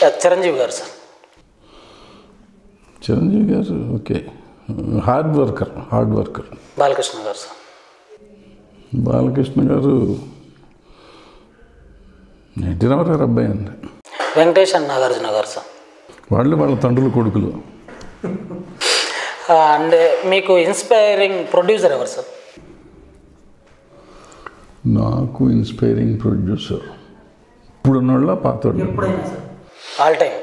చ- చిరంజీవి గారు sir Chiranjeevi garu okay hard worker hard worker Balakrishna garu sir Balakrishna గారు ఎన్టీ రామారావు గారు అబ్బాయి అండి వెంకటేష్ అండ్ నాగార్జున గారు సార్ వాళ్ళు వాళ్ళ తండ్రుల కొడుకులు అండ్ మీకు ఇన్స్పైరింగ్ ప్రొడ్యూసర్ ఎవరు సార్ నాకు ఇన్స్పైరింగ్ ప్రొడ్యూసర్ ఇప్పుడున్న వాళ్ళ పాతోళ్ళు ఆల్ టైమ్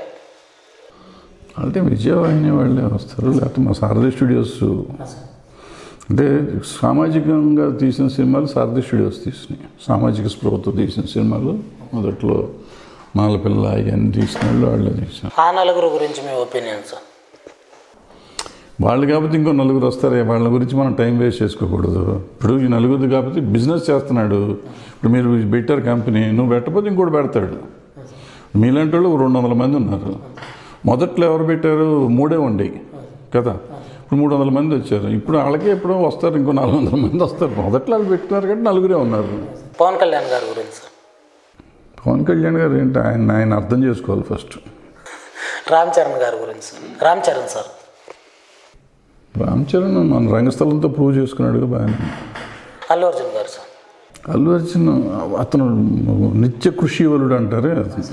అంటే విజయవాహిని వాళ్ళే వస్తారు లేకపోతే మా సారథి స్టూడియోస్ అంటే సామాజికంగా తీసిన సినిమాలు సారథి స్టూడియోస్ తీసినాయి సామాజిక స్పృహతో తీసిన సినిమాలు మొదట్లో మాలపిల్ల ఇవన్నీ తీసిన వాళ్ళు వాళ్ళే తీసిన ఆ నలుగురు గురించి మీ ఒపీనియన్ సార్ వాళ్ళు కాబట్టి ఇంకో నలుగురు వస్తారే వాళ్ళ గురించి మనం టైం వేస్ట్ చేసుకోకూడదు ఇప్పుడు ఈ నలుగురు కాబట్టి బిజినెస్ చేస్తున్నాడు ఇప్పుడు మీరు బెటర్ కంపెనీ నువ్వు పెట్టకపోతే ఇంకోటి పెడతాడు మీలాంటి వాళ్ళు రెండు వందల మంది ఉన్నారు మొదట్లో ఎవరు పెట్టారు మూడే ఉండేవి కదా ఇప్పుడు మూడు వందల మంది వచ్చారు ఇప్పుడు వాళ్ళకే ఎప్పుడో వస్తారు ఇంకో నాలుగు వందల మంది వస్తారు మొదట్లో వాళ్ళు పెట్టినారు కాబట్టి నలుగురే ఉన్నారు పవన్ కళ్యాణ్ గారి గురించి సార్ పవన్ కళ్యాణ్ గారు ఏంటి ఆయన ఆయన అర్థం చేసుకోవాలి ఫస్ట్ రామ్ చరణ్ గారి గురించి సార్ రామ్ చరణ్ సార్ రామ్ చరణ్ మన రంగస్థలంతో ప్రూవ్ చేసుకున్నాడుగా బాగానే అల్లు అర్జున్ గారు సార్ అల్లు అర్జున్ అతను నిత్య కృషివలుడు అంటారే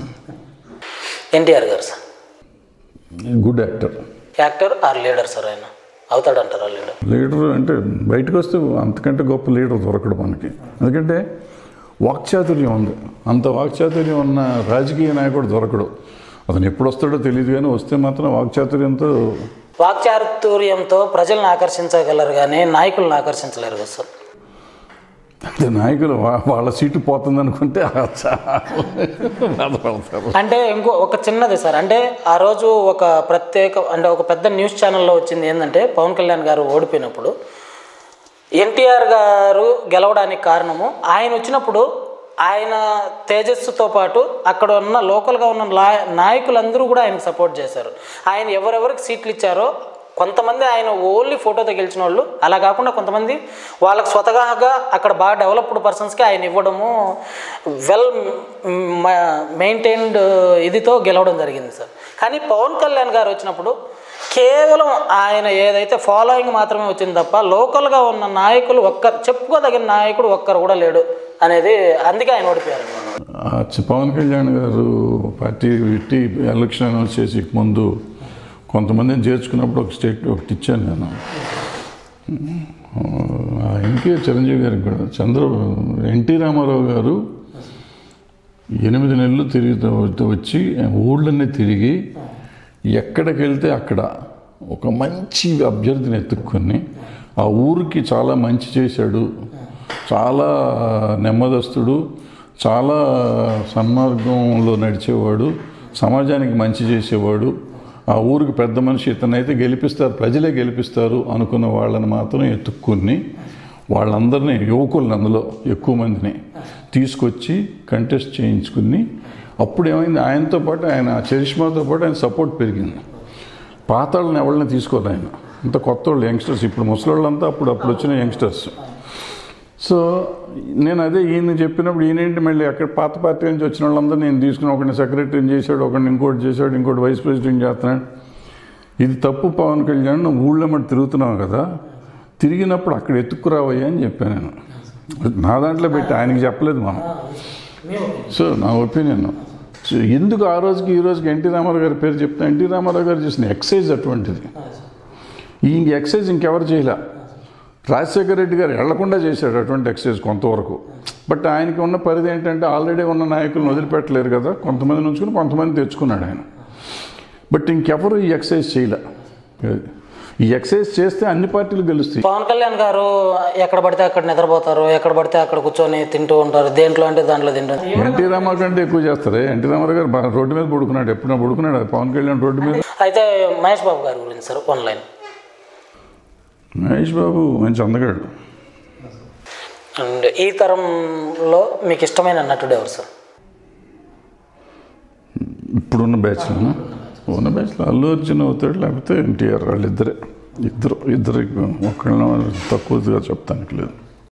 NTR garu sir good actor actor or leader sir ఆయన అవుతాడంటారా లీడర్ లీడర్ అంటే బయటకు వస్తే అంతకంటే గొప్ప లీడర్ దొరకడు మనకి ఎందుకంటే వాక్చాతుర్యం ఉంది అంత వాక్చాతుర్యం ఉన్న రాజకీయ నాయకుడు దొరకడు అతను ఎప్పుడు వస్తాడో తెలియదు కానీ వస్తే మాత్రం వాక్చాతుర్యంతో వాక్చాతుర్యంతో ప్రజలను ఆకర్షించగలరు కానీ నాయకులను ఆకర్షించలేరు కదా సార్ అంటే నాయకులు వా- వాళ్ళ సీటు పోతుంది అనుకుంటే చాలా బాధపడతారు అంటే ఇంకో ఒక చిన్నది సార్ అంటే ఆ రోజు ఒక ప్రత్యేక అంటే ఒక పెద్ద న్యూస్ ఛానల్లో వచ్చింది ఏంటంటే పవన్ కళ్యాణ్ గారు ఓడిపోయినప్పుడు ఎన్టీఆర్ గారు గెలవడానికి కారణము ఆయన వచ్చినప్పుడు ఆయన తేజస్సుతో పాటు అక్కడ ఉన్న లోకల్గా ఉన్న లా నాయకులందరూ కూడా ఆయనకు సపోర్ట్ చేశారు ఆయన ఎవరెవరికి సీట్లు ఇచ్చారో కొంతమంది ఆయన ఓన్లీ ఫోటోతో గెలిచిన వాళ్ళు అలా కాకుండా కొంతమంది వాళ్ళకి స్వతహాగా అక్కడ బాగా డెవలప్డ్ పర్సన్స్కి ఆయన ఇవ్వడము వెల్ మెయింటైన్డ్ ఇదితో గెలవడం జరిగింది సార్ కానీ పవన్ కళ్యాణ్ గారు వచ్చినప్పుడు కేవలం ఆయన ఏదైతే ఫాలోయింగ్ మాత్రమే వచ్చింది తప్ప లోకల్గా ఉన్న నాయకులు ఒక్కరు చెప్పుకోదగిన నాయకుడు ఒక్కరు కూడా లేడు అనేది అందుకే ఆయన ఓడిపోయారు ఆ చి- పవన్ కళ్యాణ్ గారు పార్టీ పెట్టి ఎలక్షన్ అనౌన్స్ చేసి ముందు కొంతమందిని చేర్చుకున్నప్పుడు ఒక స్టేట్ ఒకటి ఇచ్చాను నేను ఆ, ఆయనకి చిరంజీవి గారికి కూడా చంద్ర ఎన్టీ రామారావు గారు ఎనిమిది నెలలు తిరిగి వచ్చి ఊళ్ళన్నీ తిరిగి ఎక్కడికి వెళ్తే అక్కడ ఒక మంచి అభ్యర్థిని ఎత్తుక్కొని ఆ ఊరికి చాలా మంచి చేశాడు చాలా నెమ్మదస్తుడు చాలా సన్మార్గంలో నడిచేవాడు సమాజానికి మంచి చేసేవాడు ఆ ఊరికి పెద్ద మనిషి ఇతనైతే గెలిపిస్తారు ప్రజలే గెలిపిస్తారు అనుకున్న వాళ్ళని మాత్రం ఎత్తుక్కుని వాళ్ళందరినీ యువకులను అందులో ఎక్కువ మందిని తీసుకొచ్చి కంటెస్ట్ చేయించుకుని అప్పుడు ఏమైంది ఆయనతో పాటు ఆయన చరిష్మాతో పాటు ఆయన సపోర్ట్ పెరిగింది పాత వాళ్ళని ఎవరిని తీసుకోవాలి ఆయన ఇంత కొత్త వాళ్ళు యంగ్స్టర్స్ ఇప్పుడు ముసలోళ్ళంతా అప్పుడు అప్పుడు వచ్చిన యంగ్స్టర్స్ సో నేను అదే ఈయన చెప్పినప్పుడు ఈయనేంటి మళ్ళీ అక్కడ పాత పార్టీ నుంచి వచ్చిన వాళ్ళందరూ నేను తీసుకుని ఒకరిని సెక్రటరీని చేశాడు ఒకరిని ఇంకోటి చేశాడు ఇంకోటి వైస్ ప్రెసిడెంట్ చేస్తున్నాడు ఇది తప్పు పవన్ కళ్యాణ్ నువ్వు ఊళ్ళో మట్టి తిరుగుతున్నావు కదా తిరిగినప్పుడు అక్కడ ఎత్తుక్కురావయ్యా అని చెప్పాను నేను నా దాంట్లో పెట్టి ఆయనకి చెప్పలేదు మనం సో నా ఒపీనియన్ సో ఎందుకు ఆ రోజుకి ఈ రోజుకి ఎన్టీ రామారావు గారి పేరు చెప్తా ఎన్టీ రామారావు గారు చేసిన ఎక్సైజ్ అటువంటిది ఈ ఎక్సైజ్ ఇంకెవరు చేయలే రాజశేఖర రెడ్డి గారు వెళ్లకుండా చేశాడు అటువంటి ఎక్సైజ్ కొంతవరకు బట్ ఆయనకి ఉన్న పరిధి ఏంటంటే ఆల్రెడీ ఉన్న నాయకులను వదిలిపెట్టలేరు కదా కొంతమంది నుంచుకుని కొంతమంది తెచ్చుకున్నాడు ఆయన బట్ ఇంకెవరు ఈ ఎక్సైజ్ చేయలే ఈ ఎక్సైజ్ చేస్తే అన్ని పార్టీలు గెలుస్తాయి పవన్ కళ్యాణ్ గారు ఎక్కడ పడితే అక్కడ నిద్రపోతారు ఎక్కడ పడితే అక్కడ కూర్చొని తింటూ ఉంటారు దేంట్లో అంటే దాంట్లో తింటారు ఎన్టీ రామారావు కంటే ఎక్కువ చేస్తారే ఎన్టీ రామారావు గారు బా- రోడ్డు మీద పడుకున్నాడు ఎప్పుడైనా పడుకున్నాడు పవన్ కళ్యాణ్ రోడ్డు మీద అయితే మహేష్ బాబు గారి గురించి సార్ ఆన్లైన్ మహేష్ బాబు మంచి అందగాడు అండ్ ఈ తరంలో మీకు ఇష్టమైన నటుడు ఎవరు సార్ ఇప్పుడున్న బ్యాచ్లోనా ఉన్న బ్యాచ్లో అల్లు అర్జున్ అవుతాడు లేకపోతే ఎన్టీఆర్ వాళ్ళిద్దరే ఇద్దరు ఇద్దరు ఒకళ్ళ తక్కువగా చెప్తానికి లేదు